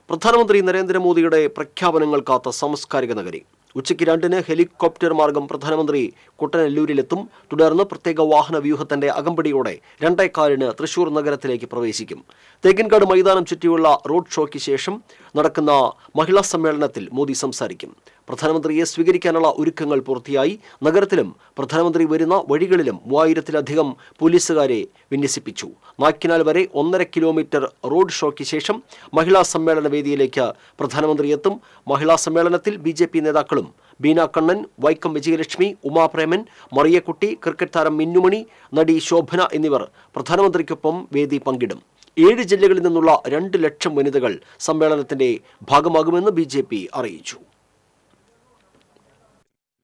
പ്രധാനമന്ത്രി നരേന്ദ്രമോദിയുടെ പ്രഖ്യാപനങ്ങൾ കാത്ത സാംസ്കാരിക നഗരി ഉച്ചയ്ക്ക് രണ്ടിന് ഹെലികോപ്റ്റർ മാർഗം പ്രധാനമന്ത്രി കുട്ടനെല്ലൂരിലെത്തും തുടർന്ന് പ്രത്യേക വാഹന വ്യൂഹത്തിന്റെ അകമ്പടിയോടെ രണ്ടേക്കാലിന് തൃശൂർ നഗരത്തിലേക്ക് പ്രവേശിക്കും തേക്കിൻകാട് മൈതാനം ചുറ്റിയുള്ള റോഡ് ഷോയ്ക്ക് ശേഷം നടക്കുന്ന മഹിളാ സമ്മേളനത്തിൽ മോദി സംസാരിക്കും പ്രധാനമന്ത്രിയെ സ്വീകരിക്കാനുള്ള ഒരുക്കങ്ങൾ പൂർത്തിയായി നഗരത്തിലും പ്രധാനമന്ത്രി വരുന്ന വഴികളിലും മൂവായിരത്തിലധികം പോലീസുകാരെ വിന്യസിപ്പിച്ചു നാക്കിനാൽ വരെ ഒന്നര കിലോമീറ്റർ റോഡ് ഷോയ്ക്ക് ശേഷം മഹിളാ സമ്മേളന വേദിയിലേക്ക് പ്രധാനമന്ത്രി എത്തും മഹിളാ സമ്മേളനത്തിൽ ബി ജെ പി നേതാക്കളും ബീന കണ്ണൻ വൈക്കം വിജയലക്ഷ്മി ഉമാപ്രേമൻ മറിയക്കുട്ടി ക്രിക്കറ്റ് താരം മിന്നുമണി നടി ശോഭന എന്നിവർ പ്രധാനമന്ത്രിക്കൊപ്പം വേദി പങ്കിടും ഏഴ് ജില്ലകളിൽ നിന്നുള്ള രണ്ട് ലക്ഷം വനിതകൾ സമ്മേളനത്തിന്റെ ഭാഗമാകുമെന്ന് ബി അറിയിച്ചു